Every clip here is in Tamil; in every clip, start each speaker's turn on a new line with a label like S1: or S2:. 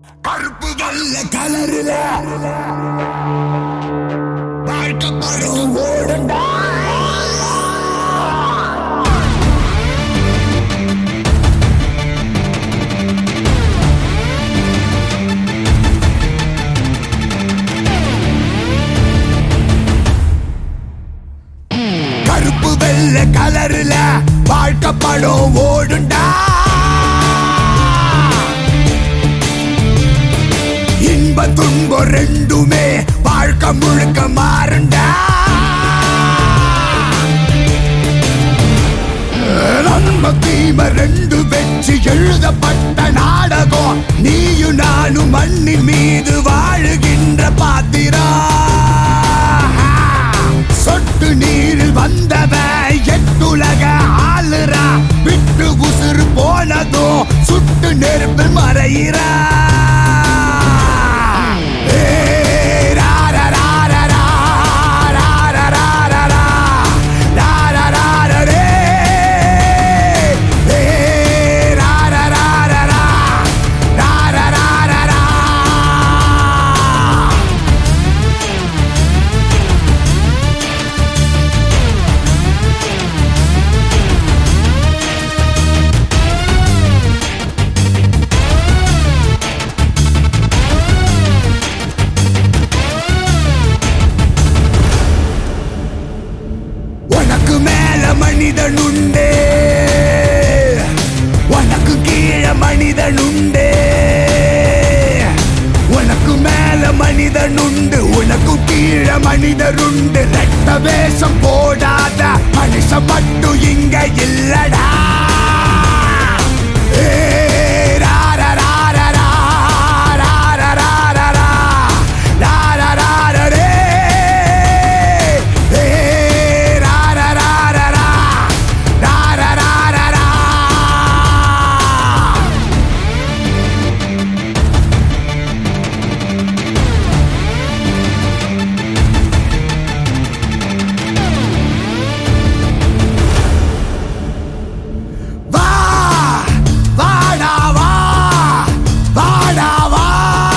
S1: கருப்பு வெள்ள கலருல வாழ்க்கப்படும் ஓடுண்டா கருப்பு வெள்ள கலருல வாழ்க்கப்படும் ஓடுண்டா இன்ப துன்பம் ரெண்டுமே வாழ்க்கை முழுக்க மாறுண்டா நன்ம தீம ரெண்டு வெற்றி எழுதப்பட்ட நாடகம் நீயும் நானும் மண்ணின் மீது வாழுகின்ற பாத்திரா சொட்டு நீரில் வந்தவன் எட்டுலக ஆளுறா விட்டு உசுறு போனதோ சுட்டு நெருப்பில் மறையிறா ஏ, ரா, ரா, ரா, ரா, ரா, ரா, ரா, ரா, ரா, ரா, ரா, ரா, ரா, ரா, ரே. ஏ, ரா, ரா, ரா, ரா, ரா, ரா, ரா, ரா, ரா, ரா. உனக்கு மேல மனிதன் உண்டு உனக்கு கீழே மனிதன் உண்டு உனக்கு மேல மனிதன் உண்டு உனக்கு கீழே மனிதர் உண்டு ரெட்ட வேஷம் போடாத மனுஷன் மட்டும் இங்க இல்லடா ஏ, ரா, ரா, ரா, ரா, ரா, ரா, ரா, ரா, ரா, ரா, ரா, ரா, ரா, ரா, ரே. ஏ, ரா, ரா, ரா, ரா, ரா, ரா, ரா, ரா, ரா, ரா. வா வாடா வா வாடா வா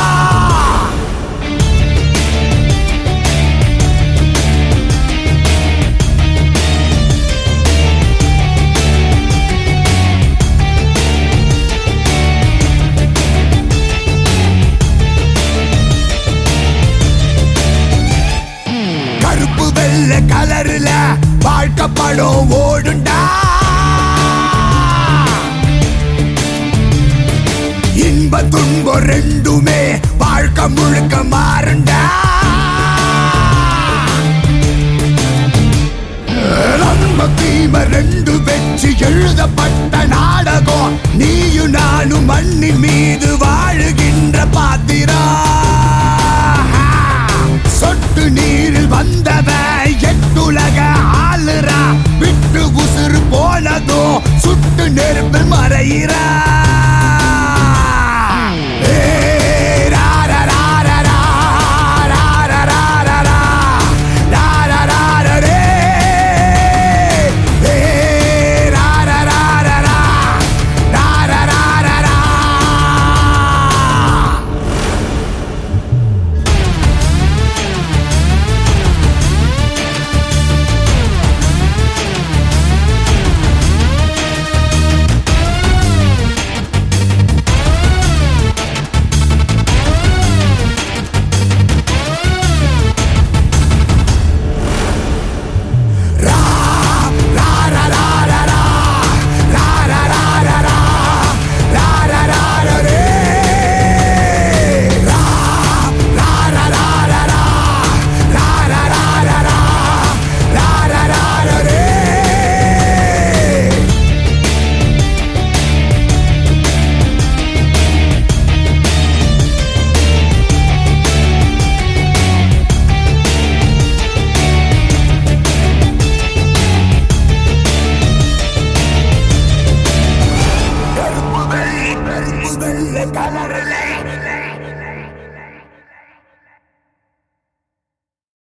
S1: கருப்பு வெள்ள கலருல வாழ்க்கப்படும் ஓடுண்டா இன்ப துன்பம் ரெண்டுமே வாழ்க்கை முழுக்க மாறுண்டா நன்ம தீம ரெண்டு வெற்றி எழுதப்பட்ட நாடகம் நீயும் நானும் மண்ணின் மீது